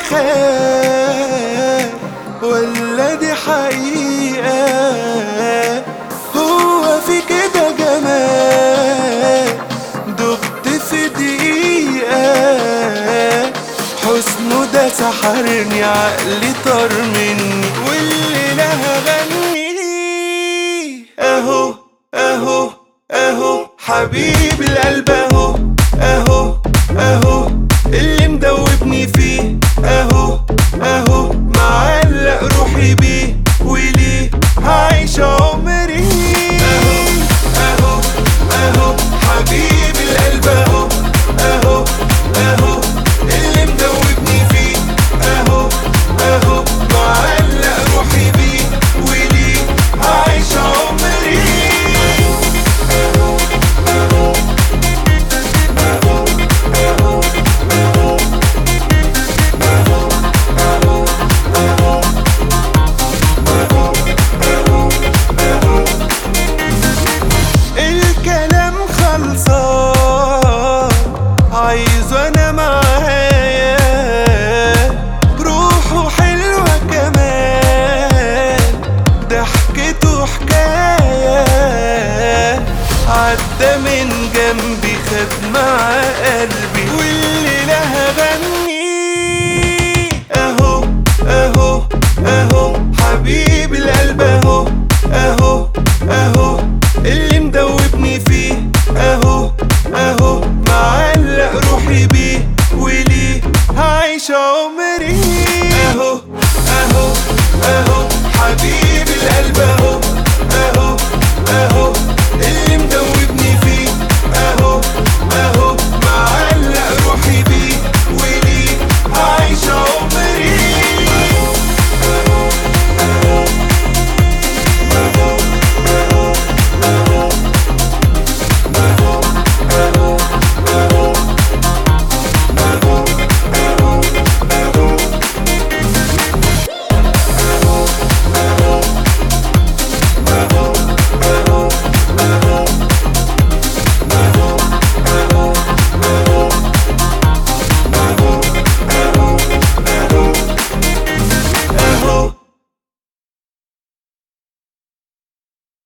خيال ولا دي حقيقة هو في كده جمال دبت في دقيقة حسنه ده سحرني عقلي طار مني والليلة هغني اهو اهو اهو حبيب القلب اهو اهو اهو اللي مدوبني فيه اهو اهو معلق روحي بيه وليه هعيش عمري اهو اهو اهو حبيب القلب اهو اهو اهو اللي مدوبني فيه اهو اهو معلق روحي بيه وليه هعيش عمري الكلام خلصان عايز انا معايا روحه حلوة كمان ضحكته حكاية عدى من جنبي خد مع قلبي والليلة هغني اهو اهو اهو حبيب القلب اهو اهو اهو اللي مدوبني فيه اهو اهو معلق روحي بيه وليه هعيش عمري